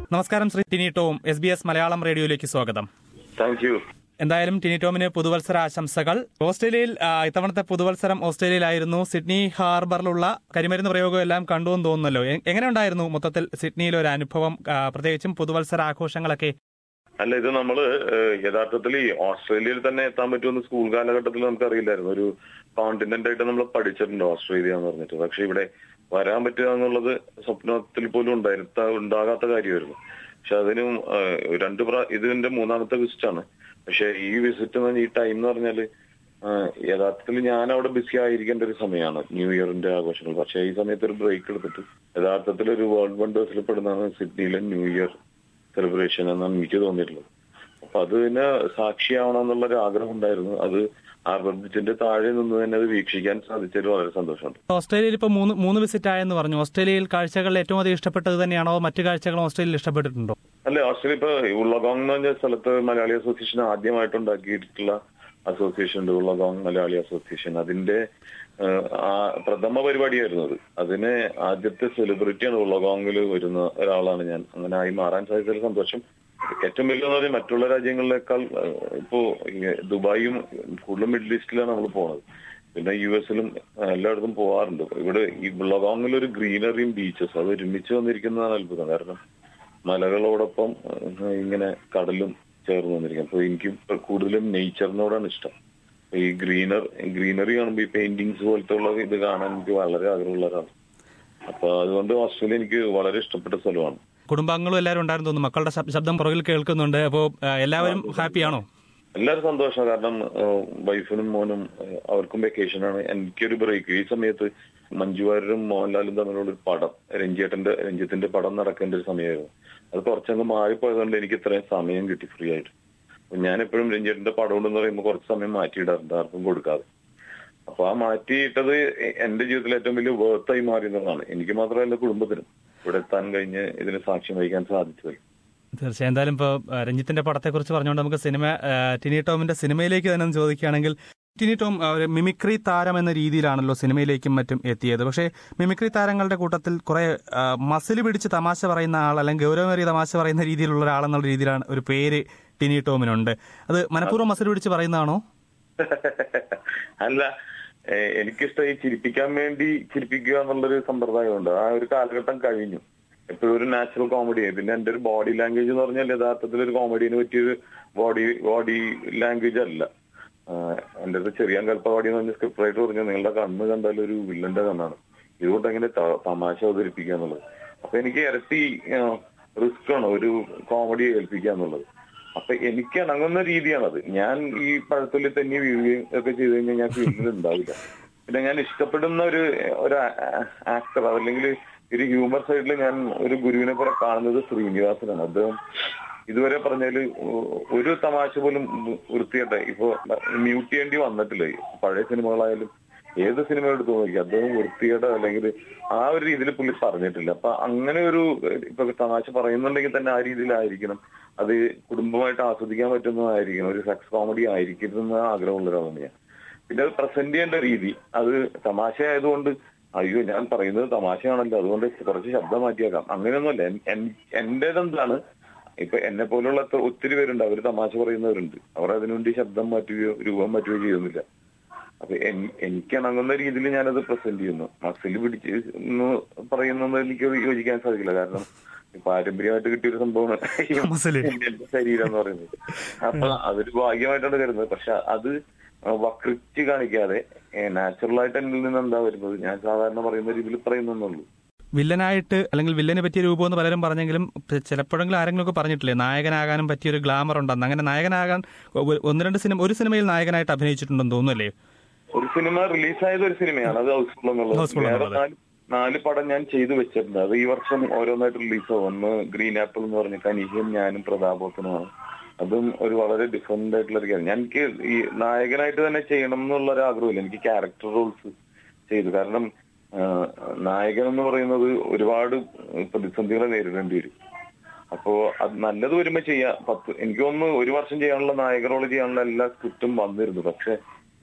നമസ്കാരം Shri Tini Tom S B S Malayalam റേഡിയോയിലേക്ക് സ്വാഗതം താങ്ക് യു എന്തായാലും ടിനി ടോമിന് പുതുവത്സര ആശംസകൾ ഓസ്ട്രേലിയയിൽ ആ, ഇത്തവണത്തെ പുതുവത്സരം ഓസ്ട്രേലിയയിലായിരുന്നു സിഡ്നി ഹാർബറിലുള്ള കരിമരുന്ന് പ്രയോഗം എല്ലാം കണ്ടു എന്ന് തോന്നുന്നല്ലോ എ- എങ്ങനെ ഉണ്ടായിരുന്നു മൊത്തത്തിൽ സിഡ്നിയിലെ ഒരു അനുഭവം ആ, പ്രത്യേകിച്ചും പുതുവത്സര ആഘോഷങ്ങളൊക്കെ അല്ല ഇത് നമ്മള് ഏഹ്, യഥാർത്ഥത്തിൽ ഈ ഓസ്ട്രേലിയയിൽ തന്നെ എത്താൻ പറ്റുമെന്ന് സ്കൂൾ കാലഘട്ടത്തിൽ നമുക്ക് അറിയില്ലായിരുന്നു ഒരു കോണ്ടിനെന്റ് ആയിട്ട് നമ്മൾ പഠിച്ചിട്ടുണ്ട് ഓസ്ട്രേലിയ എന്ന് പറഞ്ഞിട്ട് പക്ഷെ ഇവിടെ വരാൻ പറ്റുക എന്നുള്ളത് സ്വപ്നത്തിൽ പോലും ഉണ്ടായിരുന്ന ഉണ്ടാകാത്ത കാര്യമായിരുന്നു പക്ഷെ അതിനും ഏഹ്, രണ്ട് പ്രാ ഇതിന്റെ മൂന്നാമത്തെ വിസിറ്റ് ആണ് പക്ഷെ ഈ വിസിറ്റ് എന്ന് പറഞ്ഞാൽ ഈ ടൈം എന്ന് പറഞ്ഞാല് ഏഹ്, യഥാർത്ഥത്തിൽ ഞാൻ അവിടെ ബിസി ആയിരിക്കേണ്ട ഒരു സമയമാണ് ന്യൂ ഇയറിന്റെ ആഘോഷങ്ങൾ പക്ഷെ ഈ സമയത്ത് ഒരു ബ്രേക്ക് എടുത്തിട്ട് യഥാർത്ഥത്തിൽ ഒരു വേൾഡ് വണ്ടേഴ്സിൽ പെടുന്നതാണ് സിഡ്നിയിലെ ന്യൂ ഇയർ സെലിബ്രേഷൻ എന്നാണ് എനിക്ക് തോന്നിയിട്ടുള്ളത് അപ്പൊ അതിന് സാക്ഷിയാവണം എന്നുള്ള ഒരു ആഗ്രഹം ഉണ്ടായിരുന്നു അത് ആർബർ ബ്രിഡ്ജിന്റെ താഴെ നിന്ന് തന്നെ അത് വീക്ഷിക്കാൻ സാധിച്ചതിൽ വളരെ സന്തോഷമുണ്ട് ഓസ്ട്രേലിയയിൽ ഇപ്പോൾ മൂന്ന് മൂന്ന് വിസിറ്റ് ആയെന്ന് പറഞ്ഞു ഓസ്ട്രേലിയയിൽ കാഴ്ചകളിൽ ഏറ്റവും അധികം ഇഷ്ടപ്പെട്ടത് തന്നെയാണോ മറ്റു കാഴ്ചകളും ഓസ്ട്രേലിയയിൽ ഇഷ്ടപ്പെട്ടിട്ടുണ്ടോ അല്ലെ ഓസ്ട്രേലിയ ഇപ്പൊ ഉള്ളഗോങ് എന്ന് പറഞ്ഞ സ്ഥലത്ത് മലയാളി അസോസിയേഷൻ ആദ്യമായിട്ട് ഉണ്ടാക്കിയിട്ടുള്ള അസോസിയേഷൻ ഉണ്ട് ഉള്ളഗോങ് മലയാളി അസോസിയേഷൻ അതിന്റെ ഏഹ്, ആ പ്രഥമ പരിപാടിയായിരുന്നു അത് അതിന് ആദ്യത്തെ സെലിബ്രിറ്റിയാണ് ഉള്ളഗോങ്ങിൽ വരുന്ന ഒരാളാണ് ഞാൻ അങ്ങനെ ആയി മാറാൻ സാധിച്ചതിൽ സന്തോഷം ഏറ്റവും വലിയ പറഞ്ഞാൽ മറ്റുള്ള രാജ്യങ്ങളിലേക്കാൾ ഏഹ്, ഇപ്പോ ഈ ദുബായും കൂടുതലും മിഡിൽ ഈസ്റ്റിലാണ് നമ്മൾ പോകുന്നത് പിന്നെ യു എസിലും എല്ലായിടത്തും പോകാറുണ്ട് ഇവിടെ ഈ ബുള്ളഗോങ്ങിൽ ഒരു ഗ്രീനറിയും ബീച്ചസ് അത് ഒരുമിച്ച് വന്നിരിക്കുന്നതാണ് അത്ഭുതം കാരണം മലകളോടൊപ്പം ഏഹ്, ഇങ്ങനെ കടലും ചേർന്ന് വന്നിരിക്കും അപ്പൊ എനിക്ക് ഇപ്പൊ കൂടുതലും നേച്ചറിനോടാണ് ഇഷ്ടം അപ്പൊ ഈ ഗ്രീനർ ഗ്രീനറി കാണുമ്പോൾ ഈ പെയിന്റിങ്സ് പോലത്തെ ഉള്ള ഇത് കാണാൻ എനിക്ക് വളരെ ആഗ്രഹമുള്ള ഒരാളാണ് അപ്പൊ അതുകൊണ്ട് ഓസ്ട്രേലിയ എനിക്ക് വളരെ ഇഷ്ടപ്പെട്ട സ്ഥലമാണ് കുടുംബാംഗങ്ങളും എല്ലാവരും ഉണ്ടായിരുന്നു തോന്നുന്നു മക്കളുടെ ശബ്- ശബ്ദം പുറകിൽ കേൾക്കുന്നുണ്ട് അപ്പോൾ എല്ലാവരും ഹാപ്പിയാണോ എല്ലാവരും സന്തോഷം കാരണം ഏഹ്, വൈഫിനും മോനും ഏഹ്, അവർക്കും വെക്കേഷനാണ് എനിക്കൊരു ബ്രേക്ക് ഈ സമയത്ത് മഞ്ജു വാര്യരും മോഹൻലാലും തമ്മിലുള്ള ഒരു പടം രഞ്ജിയേട്ടന്റെ രഞ്ജിത്തിന്റെ പടം നടക്കേണ്ട ഒരു സമയമായിരുന്നു അത് കുറച്ചങ്ങ് മാറിപ്പോയതുകൊണ്ട് എനിക്ക് ഇത്രയും സമയം കിട്ടി ഫ്രീ ആയിട്ട് അപ്പൊ ഞാൻ എപ്പോഴും രഞ്ജിയേട്ടന്റെ പടം ഉണ്ടെന്ന് പറയുമ്പോൾ കുറച്ച് സമയം മാറ്റിയിടാറുണ്ട് ആർക്കും കൊടുക്കാതെ അപ്പൊ ആ മാറ്റിയിട്ടത് എ- എന്റെ ജീവിതത്തിൽ ഏറ്റവും വലിയ വേർത്തായി മാറി എന്നുള്ളതാണ് എനിക്ക് മാത്രമല്ല കുടുംബത്തിനും ഇവിടെ എത്താൻ കഴിഞ്ഞ് ഇതിന് സാക്ഷ്യം വഹിക്കാൻ സാധിച്ചത് തീർച്ചയായും എന്തായാലും ഇപ്പോൾ രഞ്ജിത്തിന്റെ പടത്തെക്കുറിച്ച് പറഞ്ഞുകൊണ്ട് നമുക്ക് സിനിമ ആ, ടിനി ടോമിന്റെ സിനിമയിലേക്ക് തന്നെ ഒന്ന് ചോദിക്കുകയാണെങ്കിൽ ടിനി ടോം ആ, ഒരു മിമിക്രി താരം എന്ന രീതിയിലാണല്ലോ സിനിമയിലേക്കും മറ്റും എത്തിയത് പക്ഷേ മിമിക്രി താരങ്ങളുടെ കൂട്ടത്തിൽ കുറെ മസിൽ പിടിച്ച് തമാശ പറയുന്ന ആൾ അല്ലെങ്കിൽ ഗൗരവമേറിയ തമാശ പറയുന്ന രീതിയിലുള്ള ഒരാളെന്നുള്ള രീതിയിലാണ് ഒരു പേര് ടിനി ടോമിനുണ്ട് അത് മനഃപൂർവ്വം മസിൽ പിടിച്ച് പറയുന്നതാണോ അല്ല ഏഹ് എനിക്കിഷ്ടം ഈ ചിരിപ്പിക്കാൻ വേണ്ടി ചിരിപ്പിക്കുക എന്നുള്ളൊരു സമ്പ്രദായമുണ്ട് ആ ഒരു കാലഘട്ടം കഴിഞ്ഞു എപ്പോഴും ഒരു നാച്ചുറൽ കോമഡി പിന്നെ എന്റെ ഒരു ബോഡി ലാംഗ്വേജ് എന്ന് പറഞ്ഞാൽ യഥാർത്ഥത്തിൽ ഒരു കോമഡിന് പറ്റിയൊരു ബോഡി ബോഡി ലാംഗ്വേജ് അല്ല ആഹ് എന്റെ അടുത്ത് ചെറിയാൻ കൽപ്പവാടി എന്ന് പറഞ്ഞ സ്ക്രിപ്റ്റ് റൈറ്റർ പറഞ്ഞു നിങ്ങളുടെ കണ്ണ് കണ്ടാൽ ഒരു വില്ലന്റെ കണ്ണാണ് ഇതുകൊണ്ട് എങ്ങനെ ത- തമാശ അവതരിപ്പിക്കുക എന്നുള്ളത് അപ്പൊ എനിക്ക് ഇരട്ടി റിസ്ക് ആണ് ഒരു കോമഡി ഏൽപ്പിക്കുക എന്നുള്ളത് അപ്പൊ എനിക്ക് ഇണങ്ങുന്ന രീതിയാണത് ഞാൻ ഈ പഴത്തൊല്ലി തന്നെ വീഴുകയും ഒക്കെ ചെയ്ത് കഴിഞ്ഞാൽ ഞാൻ ഫീൽഡിൽ ഉണ്ടാവില്ല പിന്നെ ഞാൻ ഇഷ്ടപ്പെടുന്ന ഒരു ഒരു ആക്ടർ അല്ലെങ്കിൽ ഒരു ഹ്യൂമർ സൈഡിൽ ഞാൻ ഒരു ഗുരുവിനെ പോലെ കാണുന്നത് ശ്രീനിവാസനാണ് അദ്ദേഹം ഇതുവരെ പറഞ്ഞാല് ഒരു തമാശ പോലും വൃത്തിയായിട്ട് ഇപ്പൊ മ്യൂട്ട് ചെയ്യേണ്ടി വന്നിട്ടില്ല പഴയ സിനിമകളായാലും ഏത് സിനിമ എടുത്തു നോക്കി അദ്ദേഹം വൃത്തിയുടെ അല്ലെങ്കിൽ ആ ഒരു രീതിയിൽ പുള്ളി പറഞ്ഞിട്ടില്ല അപ്പൊ അങ്ങനെ ഒരു ഇപ്പൊ തമാശ പറയുന്നുണ്ടെങ്കിൽ തന്നെ ആ രീതിയിലായിരിക്കണം അത് കുടുംബമായിട്ട് ആസ്വദിക്കാൻ പറ്റുന്നതായിരിക്കണം ഒരു സെക്സ് കോമഡി ആയിരിക്കരുതെന്ന് ആഗ്രഹമുള്ള ഒരാളാണ് ഞാൻ പിന്നെ അത് പ്രസന്റ് ചെയ്യേണ്ട രീതി അത് തമാശ ആയതുകൊണ്ട് അയ്യോ ഞാൻ പറയുന്നത് തമാശയാണല്ലോ അതുകൊണ്ട് കുറച്ച് ശബ്ദം മാറ്റിയേക്കാം അങ്ങനെയൊന്നുമല്ല എൻ- എൻ- എന്റേതെന്താണ് ഇപ്പൊ എന്നെ പോലുള്ള എത്ര- ഒത്തിരി പേരുണ്ട് അവർ തമാശ പറയുന്നവരുണ്ട് അവർ അതിനുവേണ്ടി ശബ്ദം മാറ്റുകയോ രൂപം മാറ്റുകയോ ചെയ്യുന്നില്ല അപ്പൊ എൻ- എനിക്ക് ഇണങ്ങുന്ന രീതിയിൽ ഞാനത് പ്രസന്റ് ചെയ്യുന്നു മസിൽ പിടിച്ച് എന്ന് പറയുന്നത് എനിക്ക് യോജിക്കാൻ സാധിക്കില്ല കാരണം ഈ പാരമ്പര്യമായിട്ട് കിട്ടിയൊരു സംഭവമാണ് ഈ മസില്. എന്റെ ശരീരം എന്ന് പറയുന്നത് അപ്പൊ അതൊരു ഭാഗ്യമായിട്ടാണ് കരുതുന്നത് പക്ഷെ അത് വക്രിച്ച് കാണിക്കാതെ നാച്ചുറൽ ആയിട്ട് എന്നിൽ നിന്ന് എന്താ വരുന്നത് ഞാൻ സാധാരണ പറയുന്ന രീതിയിൽ പറയുന്നുള്ളൂ വില്ലനായിട്ട് അല്ലെങ്കിൽ വില്ലന് പറ്റിയ രൂപം എന്ന് പലരും പറഞ്ഞെങ്കിലും പ- ചിലപ്പോഴെങ്കിലും ആരെങ്കിലും ഒക്കെ പറഞ്ഞിട്ടില്ലേ നായകനാകാനും പറ്റിയ ഒരു ഗ്ലാമർ ഉണ്ടെന്ന് അങ്ങനെ നായകനാകാൻ ഒ- ഒന്ന് രണ്ട് സിനിമ ഒരു സിനിമയിൽ നായകനായിട്ട് അഭിനയിച്ചിട്ടുണ്ടെന്ന് തോന്നുന്നല്ലേ ഒരു സിനിമ റിലീസായത് ഒരു സിനിമയാണ് അത് ഹൗസ്ഫുൾ എന്നുള്ളത് Houseful വേറെ എന്നുള്ളത്. നാല് നാല് പടം ഞാൻ ചെയ്തു വെച്ചിട്ടുണ്ട് അത് ഈ വർഷം ഓരോന്നായിട്ട് റിലീസ് ആവും ഒന്ന് ഗ്രീൻ ആപ്പിൾ എന്ന് പറഞ്ഞ കനികയും ഞാനും പ്രതാപോത്തനുമാണ് അതും ഒരു വളരെ ഡിഫറെന്റ് ആയിട്ടുള്ള ഒരു കാര്യം ഞാൻ എനിക്ക് ഈ നായകനായിട്ട് തന്നെ ചെയ്യണം എന്നുള്ള ഒരു ആഗ്രഹമില്ല എനിക്ക് ക്യാരക്ടർ റോൾസ് ചെയ്തു കാരണം ആ, നായകൻ എന്ന് പറയുന്നത് ഒരുപാട് പ്രതിസന്ധികളെ നേരിടേണ്ടി വരും അപ്പോ അത് നല്ലത് വരുമ്പോ ചെയ്യാം പത്ത് എനിക്ക് തോന്നുന്നു ഒരു വർഷം ചെയ്യാനുള്ള നായക റോള് ചെയ്യാനുള്ള എല്ലാ സ്ക്രിപ്റ്റും വന്നിരുന്നു പക്ഷെ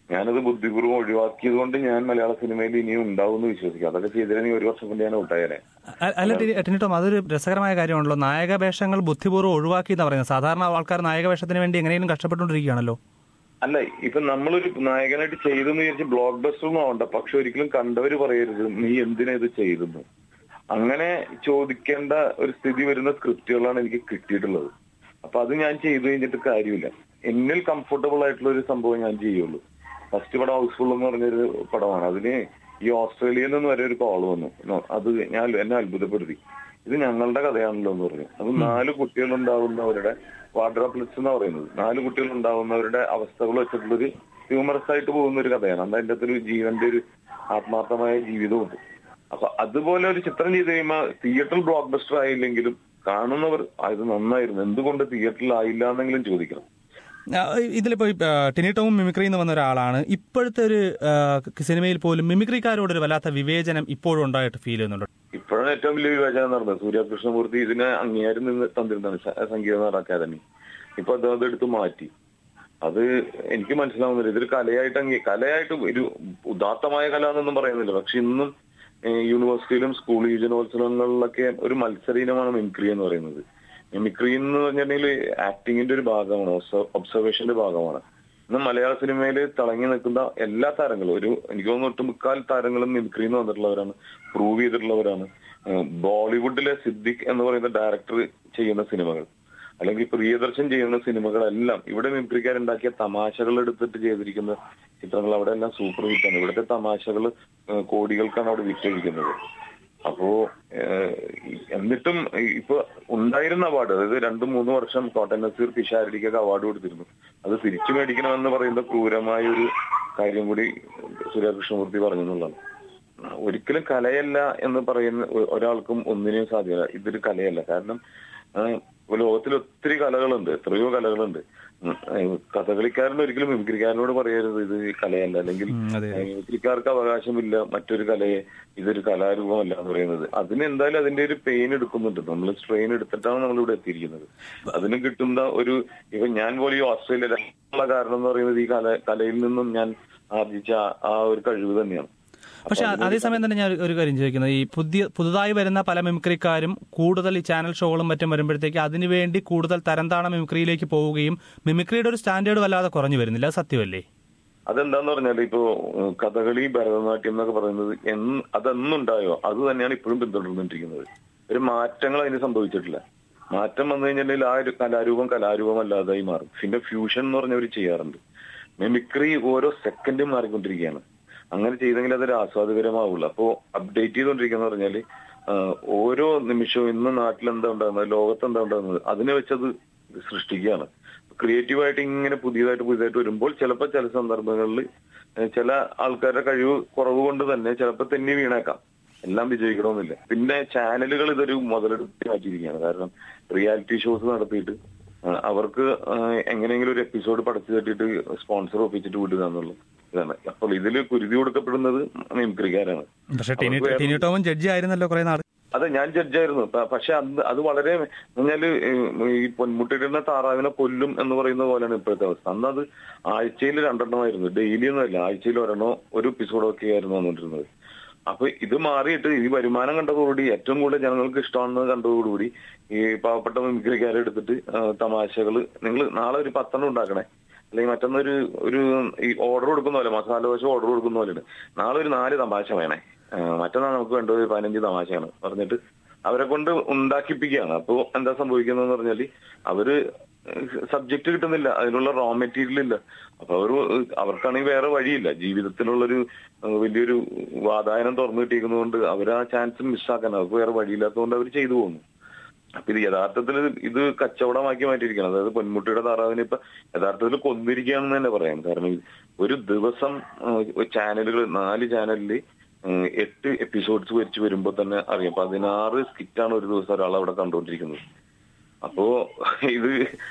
ഞാനത് ബുദ്ധിപൂർവ്വം ഒഴിവാക്കിയത് കൊണ്ട് ഞാൻ മലയാള സിനിമയിൽ ഇനിയും ഉണ്ടാവും എന്ന് വിശ്വസിക്കും അതൊക്കെ ചെയ്തിരുന്നെങ്കിൽ ഒരു വർഷം കൊണ്ട് ഞാൻ ഔട്ടായേനെ അ- അല്ല ടി- ടിനി ടോം അതൊരു രസകരമായ കാര്യമാണല്ലോ നായക വേഷങ്ങൾ ബുദ്ധിപൂർവ്വം ഒഴിവാക്കി എന്ന് പറയുന്നത് സാധാരണ ആൾക്കാർ നായക വേഷത്തിന് വേണ്ടി എങ്ങനെയും കഷ്ടപ്പെട്ടുകൊണ്ടിരിക്കുകയാണല്ലോ അല്ല ഇപ്പൊ നമ്മളൊരു നായകനായിട്ട് ചെയ്തെന്ന് വിചാരിച്ച് ബ്ലോക്ക് ബസ്റ്റർ ഒന്നും ആവണ്ട പക്ഷെ ഒരിക്കലും കണ്ടവര് പറയരുത് നീ എന്തിനാ ഇത് ചെയ്തെന്ന് അങ്ങനെ ചോദിക്കേണ്ട ഒരു സ്ഥിതി വരുന്ന സ്ക്രിപ്റ്റുകളാണ് എനിക്ക് കിട്ടിയിട്ടുള്ളത് അപ്പൊ അത് ഞാൻ ചെയ്തു കഴിഞ്ഞിട്ട് കാര്യമില്ല എന്നിൽ കംഫർട്ടബിൾ ആയിട്ടുള്ള ഒരു സംഭവം ഞാൻ ചെയ്യുള്ളൂ ഫസ്റ്റ് പടം ഹൗസ്ഫുൾ എന്ന് പറഞ്ഞൊരു പടമാണ് അതിന് ഈ ഓസ്ട്രേലിയയിൽ നിന്ന് വരെ ഒരു കോൾ വന്നു നോ, അത് ഞാൻ എന്നെ അത്ഭുതപ്പെടുത്തി ഇത് ഞങ്ങളുടെ കഥയാണല്ലോ എന്ന് പറഞ്ഞു അത് നാല് കുട്ടികൾ ഉണ്ടാവുന്നവരുടെ വാഡ്രോപ്ലിറ്റ്സ് എന്ന് പറയുന്നത് നാല് കുട്ടികൾ ഉണ്ടാവുന്നവരുടെ അവസ്ഥകൾ വെച്ചിട്ടുള്ളൊരു ഹ്യൂമറസ് ആയിട്ട് പോകുന്ന ഒരു കഥയാണ് അന്ന് അതിന്റെ അകത്തൊരു ജീവന്റെ ഒരു ആത്മാർത്ഥമായ ജീവിതമുണ്ട് അപ്പൊ അതുപോലെ ഒരു ചിത്രം ചെയ്ത് കഴിയുമ്പോൾ തിയേറ്ററിൽ ബ്ലോക്ക് ബസ്റ്റർ ആയില്ലെങ്കിലും കാണുന്നവർ "ആ, ഇത് നന്നായിരുന്നു എന്തുകൊണ്ട് തിയേറ്ററിൽ ആയില്ല എന്നെങ്കിലും ചോദിക്കണം ആ, ഇതിലിപ്പോ ഈ, ആ, ടിനി ടോമും മിമിക്രിയിൽ നിന്ന് വന്ന ഒരാളാണ് ഇപ്പോഴത്തെ ഒരു ആ, സിനിമയിൽ പോലും മിമിക്രിക്കാരോടൊരു വല്ലാത്ത വിവേചനം ഇപ്പോഴും ഉണ്ടായിട്ട് ഫീൽ ചെയ്യുന്നുണ്ട് ഇപ്പോഴാണ് ഏറ്റവും വലിയ വിവേചനം നടന്നത് സൂര്യകൃഷ്ണമൂർത്തി ഇതിനെ അംഗീകാരം നിന്ന് തന്നിരുന്നതാണ് സ- സംഗീത നാടക അക്കാദമി ഇപ്പൊ അത് അതെടുത്ത് മാറ്റി അത് എനിക്ക് മനസ്സിലാവുന്നില്ല ഇതൊരു കലയായിട്ട് അംഗീ കലയായിട്ട് ഒരു ഉദാത്തമായ കല എന്നൊന്നും പറയുന്നില്ല പക്ഷെ ഇന്നും ഏഹ്, യൂണിവേഴ്സിറ്റിയിലും സ്കൂൾ യുവജനോത്സവങ്ങളിലൊക്കെ ഒരു മത്സര ഇനമാണ് മിമിക്രി എന്ന് പറയുന്നത് മിമിക്രി എന്ന് പറഞ്ഞിട്ടുണ്ടെങ്കിൽ ആക്ടിങ്ങിന്റെ ഒരു ഭാഗമാണ് ഒബ്സർവേഷന്റെ ഭാഗമാണ് ഇന്ന് മലയാള സിനിമയിൽ തിളങ്ങി നിൽക്കുന്ന എല്ലാ താരങ്ങളും ഒരു എനിക്ക് തോന്നുന്നു ഒട്ടുമുക്കാൽ താരങ്ങളും മിമിക്രിയിൽ നിന്ന് വന്നിട്ടുള്ളവരാണ് പ്രൂവ് ചെയ്തിട്ടുള്ളവരാണ് ഏഹ് ബോളിവുഡിലെ സിദ്ദിഖ് എന്ന് പറയുന്ന ഡയറക്ടർ ചെയ്യുന്ന സിനിമകൾ അല്ലെങ്കിൽ പ്രിയദർശൻ ചെയ്യുന്ന സിനിമകളെല്ലാം ഇവിടെ മിമിക്രിക്കാരുണ്ടാക്കിയ തമാശകൾ എടുത്തിട്ട് ചെയ്തിരിക്കുന്ന ചിത്രങ്ങൾ അവിടെ എല്ലാം സൂപ്പർ ഹിറ്റാണ് ഇവിടുത്തെ തമാശകൾ കോടികൾക്കാണ് അവിടെ വിറ്റഴിക്കുന്നത് അപ്പോ ഏഹ്, എന്നിട്ടും ഇപ്പൊ ഉണ്ടായിരുന്ന അവാർഡ് അതായത് രണ്ടും മൂന്ന് വർഷം കോട്ടൻ നസീർ പിഷാരടിക്കൊക്കെ അവാർഡ് കൊടുത്തിരുന്നു അത് തിരിച്ചു മേടിക്കണമെന്ന് പറയുന്ന ക്രൂരമായ ഒരു കാര്യം കൂടി സൂര്യകൃഷ്ണമൂർത്തി പറഞ്ഞു എന്നുള്ളതാണ് ഒരിക്കലും കലയല്ല എന്ന് പറയുന്ന ഒ- ഒരാൾക്കും ഒന്നിനെയും സാധ്യമല്ല ഇതൊരു കലയല്ല കാരണം ആ, ലോകത്തിൽ ഒത്തിരി കലകളുണ്ട് എത്രയോ കലകളുണ്ട് ഉം, ഏഹ്, കഥകളിക്കാരൻ ഒരിക്കലും മിമിക്രിക്കാരനോട് പറയരുത് ഇത് കലയല്ല അല്ലെങ്കിൽ ഉം, അതെ മിമിക്രിക്കാർക്ക് അവകാശമില്ല മറ്റൊരു കലയെ ഇതൊരു കലാരൂപമല്ല എന്ന് പറയുന്നത് അതിന് എന്തായാലും അതിന്റെ ഒരു പെയിൻ എടുക്കുന്നുണ്ട് നമ്മൾ സ്ട്രെയിൻ എടുത്തിട്ടാണ് നമ്മൾ ഇവിടെ എത്തിയിരിക്കുന്നത് അതിന് കിട്ടുന്ന ഒരു ഇപ്പൊ ഞാൻ പോലും ഈ ഓസ്ട്രേലിയയിലുള്ള കാരണം എന്ന് പറയുന്നത് ഈ കല കലയിൽ നിന്നും ഞാൻ ആർജിച്ച ആ- ആ ഒരു കഴിവ് തന്നെയാണ് പക്ഷെ അതേസമയം തന്നെ ഞാൻ ഒരു- ഒരു കാര്യം ചോദിക്കുന്നത് ഈ പുതിയ പുതുതായി വരുന്ന പല മിമിക്രിക്കാരും കൂടുതൽ ഈ ചാനൽ ഷോകളും മറ്റും വരുമ്പോഴത്തേക്ക് അതിനുവേണ്ടി കൂടുതൽ തരംതാണ മിമിക്രിയിലേക്ക് പോവുകയും മിമിക്രിയുടെ ഒരു സ്റ്റാൻഡേർഡ് വല്ലാതെ കുറഞ്ഞു വരുന്നില്ല അത് സത്യമല്ലേ അതെന്താന്ന് പറഞ്ഞാൽ ഇപ്പോ ഉം, കഥകളി ഭരതനാട്യം എന്നൊക്കെ പറയുന്നത് എന്ന് അതെന്നുണ്ടായോ അത് തന്നെയാണ് ഇപ്പോഴും പിന്തുടർന്നുകൊണ്ടിരിക്കുന്നത് ഒരു മാറ്റങ്ങൾ അതിന് സംഭവിച്ചിട്ടില്ല മാറ്റം വന്നു കഴിഞ്ഞിട്ടുണ്ടെങ്കിൽ ആ ഒരു കലാരൂപം കലാരൂപമല്ലാതായി മാറും പിന്നെ ഫ്യൂഷൻ എന്ന് പറഞ്ഞവർ ചെയ്യാറുണ്ട് മിമിക്രി ഓരോ സെക്കൻഡും മാറിക്കൊണ്ടിരിക്കുകയാണ് അങ്ങനെ ചെയ്തെങ്കിൽ അതൊരു ആസ്വാദകരമാവുള്ളൂ അപ്പോ അപ്ഡേറ്റ് ചെയ്തുകൊണ്ടിരിക്കുന്ന പറഞ്ഞാല് ആ, ഓരോ നിമിഷവും ഇന്ന് നാട്ടിൽ എന്താ ഉണ്ടാകുന്നത് ലോകത്ത് എന്താ ഉണ്ടാകുന്നത് അതിനെ വെച്ചത് സൃഷ്ടിക്കുകയാണ് ക്രിയേറ്റീവായിട്ട് ഇങ്ങനെ പുതിയതായിട്ട് പുതിയതായിട്ട് വരുമ്പോൾ ചിലപ്പോൾ ചില സന്ദർഭങ്ങളിൽ ചില ആൾക്കാരുടെ കഴിവ് കുറവ് കൊണ്ട് തന്നെ ചിലപ്പോൾ തെന്നി വീണേക്കാം എല്ലാം വിജയിക്കണമെന്നില്ല പിന്നെ ചാനലുകൾ ഇതൊരു മുതലെടുത്ത് മാറ്റിയിരിക്കുകയാണ് കാരണം റിയാലിറ്റി ഷോസ് നടത്തിയിട്ട് ആ, അവർക്ക് ആ, എങ്ങനെയെങ്കിലും ഒരു എപ്പിസോഡ് പടച്ചു തട്ടിയിട്ട് സ്പോൺസർ ഒപ്പിച്ചിട്ട് വിടുക എന്നുള്ളത് ഇതാണ് അപ്പോൾ ഇതിൽ കുരുതി കൊടുക്കപ്പെടുന്നത് മിമിക്രിക്കാരാണ് പക്ഷെ ടിനി അവർക്ക് വേറെ- ടിനി ടോമും ജഡ്ജി ആയിരുന്നല്ലോ കുറെ നാൾ അതെ ഞാൻ ജഡ്ജായിരുന്നു പ- പക്ഷെ അന്ന് അത് വളരെ എന്ന് പറഞ്ഞാല് ഏഹ് ഈ പൊന്മുട്ടിടുന്ന താറാവിനെ കൊല്ലും എന്ന് പറയുന്ന പോലെയാണ് ഇപ്പോഴത്തെ അവസ്ഥ അന്ന് അത് ആഴ്ചയിൽ രണ്ടെണ്ണമായിരുന്നു ഡെയിലി ഒന്നുമല്ല ആഴ്ചയിൽ ഒരെണ്ണോ ഒരു എപ്പിസോഡോ ഒക്കെ ആയിരുന്നു വന്നുകൊണ്ടിരുന്നത് അപ്പൊ ഇത് മാറിയിട്ട് ഈ വരുമാനം കണ്ടതോടുകൂടി ഏറ്റവും കൂടുതൽ ജനങ്ങൾക്ക് ഇഷ്ടമാണെന്ന് കണ്ടതോടുകൂടി ഈ പാവപ്പെട്ട മിമിക്രിക്കാരെ എടുത്തിട്ട് തമാശകൾ നിങ്ങൾ നാളെ ഒരു പത്തെണ്ണം ഉണ്ടാക്കണേ അല്ലെങ്കിൽ മറ്റന്നൊരു ഒരു ഈ ഓർഡർ കൊടുക്കുന്ന പോലെ മസാല ദോശ ഓർഡർ കൊടുക്കുന്ന പോലെയാണ് നാളെ ഒരു നാല് തമാശ വേണേ ആ, മറ്റന്നാൾ നമുക്ക് വേണ്ടത് ഒരു പതിനഞ്ച് തമാശയാണ് പറഞ്ഞിട്ട് അവരെ കൊണ്ട് ഉണ്ടാക്കിപ്പിക്കുകയാണ് അപ്പോ എന്താ സംഭവിക്കുന്നതെന്ന് പറഞ്ഞാല് അവര് സബ്ജക്ട് കിട്ടുന്നില്ല അതിനുള്ള റോ മെറ്റീരിയൽ ഇല്ല അപ്പൊ അവർ അവർക്കാണെങ്കിൽ വേറെ വഴിയില്ല ജീവിതത്തിലുള്ളൊരു ഏഹ്, വലിയൊരു വാതായനം തുറന്നു കിട്ടിയിരിക്കുന്നതുകൊണ്ട് അവർ ആ ചാൻസ് മിസ്സാക്കാൻ അവർക്ക് വേറെ വഴിയില്ലാത്തതുകൊണ്ട് അവർ ചെയ്തു പോകുന്നു അപ്പൊ ഇത് യഥാർത്ഥത്തിൽ ഇത് കച്ചവടമാക്കി മാറ്റിയിരിക്കണം അതായത് പൊന്മുട്ടിയുടെ താറാവിനെ ഇപ്പൊ യഥാർത്ഥത്തിൽ കൊന്നിരിക്കുകയാണെന്ന് തന്നെ പറയാം കാരണം ഇത് ഒരു ദിവസം ചാനലുകൾ നാല് ചാനലില് ഏഹ്, എട്ട് എപ്പിസോഡ്സ് വെച്ച് വരുമ്പോൾ തന്നെ അറിയാം പതിനാറ് സ്കിറ്റാണ് ഒരു ദിവസം ഒരാൾ അവിടെ കണ്ടുകൊണ്ടിരിക്കുന്നത് അപ്പോ ഇത്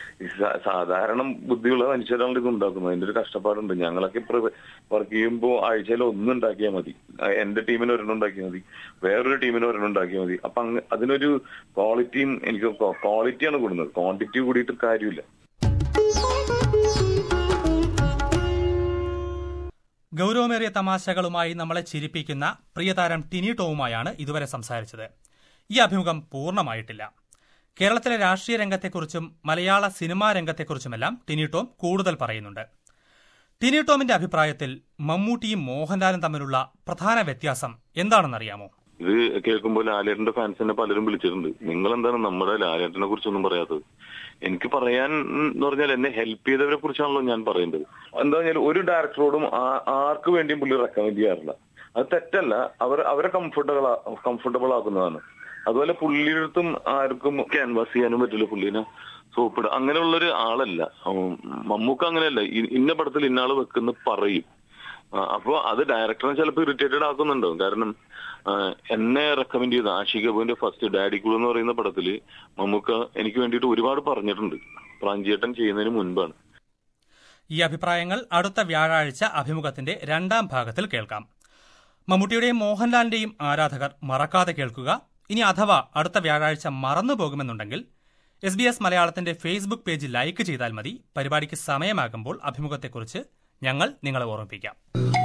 സ- സാധാരണ ബുദ്ധിയുള്ള മനുഷ്യരാണ് ഇത് ഉണ്ടാക്കുന്നത് അതിന്റെ ഒരു കഷ്ടപ്പാടുണ്ട് ഞങ്ങളൊക്കെ വർക്ക് ചെയ്യുമ്പോൾ ആഴ്ചയിൽ ഒന്ന് ഉണ്ടാക്കിയാൽ മതി ആ, എന്റെ ടീമിന് ഒരെണ്ണം ഉണ്ടാക്കിയാൽ മതി വേറൊരു ടീമിന് ഒരെണ്ണം ഉണ്ടാക്കിയാൽ മതി അപ്പൊ അങ്ങ് അതിനൊരു ക്വാളിറ്റിയും എനിക്ക് ക്വാളിറ്റിയാണ് കൂടുന്നത് ക്വാണ്ടിറ്റി കൂടിയിട്ട് കാര്യമില്ല ഗൌരവമേറിയ തമാശകളുമായി നമ്മളെ ചിരിപ്പിക്കുന്ന പ്രിയതാരം ടിനി ടോവുമായാണ് ഇതുവരെ സംസാരിച്ചത് ഈ അഭിമുഖം പൂർണ്ണമായിട്ടില്ല കേരളത്തിലെ രാഷ്ട്രീയ രംഗത്തെക്കുറിച്ചും മലയാള സിനിമാ രംഗത്തെക്കുറിച്ചുമെല്ലാം ടിനി ടോം കൂടുതൽ പറയുന്നുണ്ട് ടിനി ടോമിന്റെ അഭിപ്രായത്തിൽ മമ്മൂട്ടിയും മോഹൻലാലും തമ്മിലുള്ള പ്രധാന വ്യത്യാസം എന്താണെന്നറിയാമോ ഇത് കേൾക്കുമ്പോൾ ലാലേട്ടന്റെ ഫാൻസിനെ പലരും വിളിച്ചിട്ടുണ്ട് നിങ്ങൾ എന്താണ് നമ്മുടെ ലാലേട്ടനെ കുറിച്ചൊന്നും പറയാത്തത് എനിക്ക് പറയാൻ എന്ന് പറഞ്ഞാൽ എന്നെ ഹെൽപ്പ് ചെയ്തവരെ കുറിച്ചാണല്ലോ ഞാൻ പറയേണ്ടത് എന്താ പറഞ്ഞാൽ ഒരു ഡയറക്ടറോടും ആ- ആർക്ക് വേണ്ടിയും പുള്ളി റെക്കമെൻഡ് ചെയ്യാറില്ല അത് തെറ്റല്ല അവർ അവരെ കംഫർട്ടബിൾ കംഫർട്ടബിൾ ആക്കുന്നതാണ് അതുപോലെ പുള്ളിയുടെ അടുത്തും ആർക്കും ക്യാൻവാസ് ചെയ്യാനും പറ്റില്ല പുള്ളിനെ സോപ്പിട അങ്ങനെയുള്ള ഒരു ആളല്ല ഉം, മമ്മൂക്ക അങ്ങനെയല്ല ഇ- ഇന്ന പടത്തിൽ ഇന്നാള് വെക്കുന്ന പറയും ആ, അപ്പൊ അത് ഡയറക്ടറിനെ ചിലപ്പോൾ ഇറിറ്റേറ്റഡ് ആക്കുന്നുണ്ടാവും കാരണം ആ, എന്നെ റെക്കമെൻഡ് ചെയ്ത ആഷിക് കപൂറിന്റെ ഫസ്റ്റ് ഡാഡി കൂൾ എന്ന് പറയുന്ന പടത്തില് മമ്മൂക്ക എനിക്ക് വേണ്ടിയിട്ട് ഒരുപാട് പറഞ്ഞിട്ടുണ്ട് പ്രാഞ്ചിയേട്ടൻ ചെയ്യുന്നതിന് മുൻപാണ് ഈ അഭിപ്രായങ്ങൾ അടുത്ത വ്യാഴാഴ്ച അഭിമുഖത്തിന്റെ രണ്ടാം ഭാഗത്തിൽ കേൾക്കാം മമ്മൂട്ടിയുടെയും മോഹൻലാലിന്റെയും ആരാധകർ മറക്കാതെ കേൾക്കുക ഇനി അഥവാ അടുത്ത വ്യാഴാഴ്ച മറന്നു പോകുമെന്നുണ്ടെങ്കിൽ എസ് ബി എസ് മലയാളത്തിന്റെ ഫേസ്ബുക്ക് പേജ് ലൈക്ക് ചെയ്താൽ മതി പരിപാടിക്ക് സമയമാകുമ്പോൾ അഭിമുഖത്തെക്കുറിച്ച് ഞങ്ങൾ നിങ്ങളെ ഓർമ്മിപ്പിക്കാം